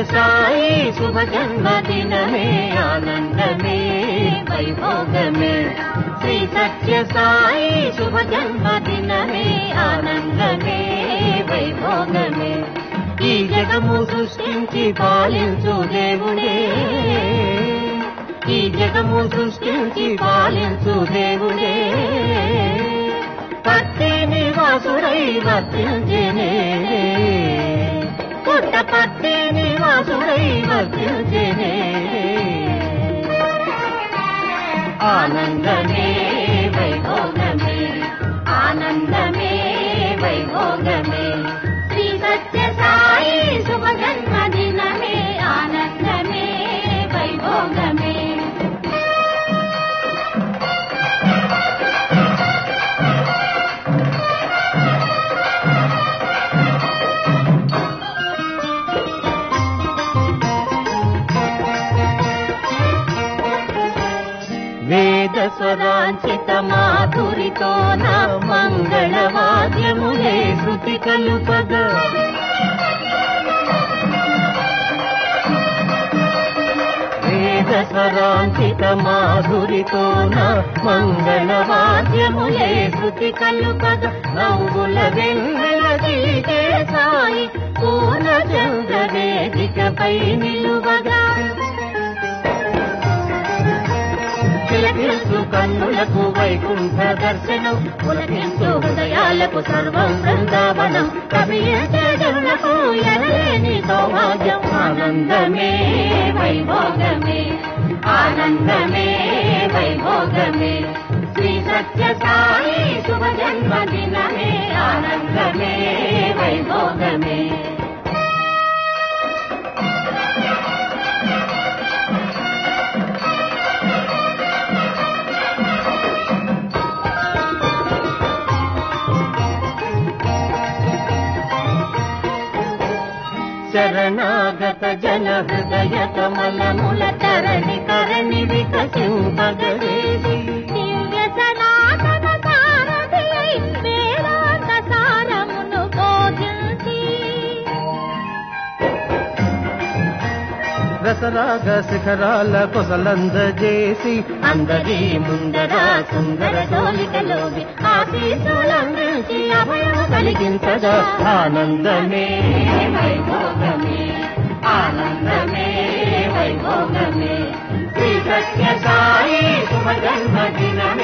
సాయి శుభ జన్మదినమే ఆనందమే వైభోగమే శ్రీ సత్య సాయి శుభ జన్మదినమే ఆనందమే వైభోగమే ఈ జగము సృష్టించి పాలించు దేవుడే ఈ జగము సృష్టించి పాలించు దేవుడే పత్తి నివాసుడై వర్తించేనే పుట్టపత్తి నివాసుడై వర్తించేనే ఆనందమే వైభోగమే ఆనందమే వైభోగమే శ్రీ సత్య సాయి శుభ జన్మదినమే ఆనందమే వైభోగమే వేద స్వరాంచిత మాధురితో నా మంగళవాద్యములే శృతి కలుపద వేద స్వరాంచిత మాధురితో నా మంగళవాద్యములే శృతి కలుపద నవ్వుల వెన్నెల దిగే సాయి పూర్ణ చంద్ర వేదికపై నిలువగా తిలకించు కన్నులకు వైకుంఠ దర్శనం పులకించు హృదయాలకు సర్వం బృందావనం కవియలకు ఎనలేని సౌభాగ్యం ఆనందమే వైభోగమే ఆనందమే వైభోగమే శ్రీ సత్య సాయి శుభ జన్మదినమే ఆనందమే వైభోగమే శరణాగత జన హృదయ కమలముల తరణి కరణి వికసింపగరేది దివ్య సనాతన సారథియై వేదాంత సారమును బోధించి రసరాగ శిఖరాల కొసలందజేసి అందరి ముందర సుందర జోలికలోవి ఆశీసులందించి అభయము కలిగించగా ఆనందమే వైభోగమే ఆనందమే వైభోగమే శ్రీ సత్య సాయి శుభ జన్మదినమే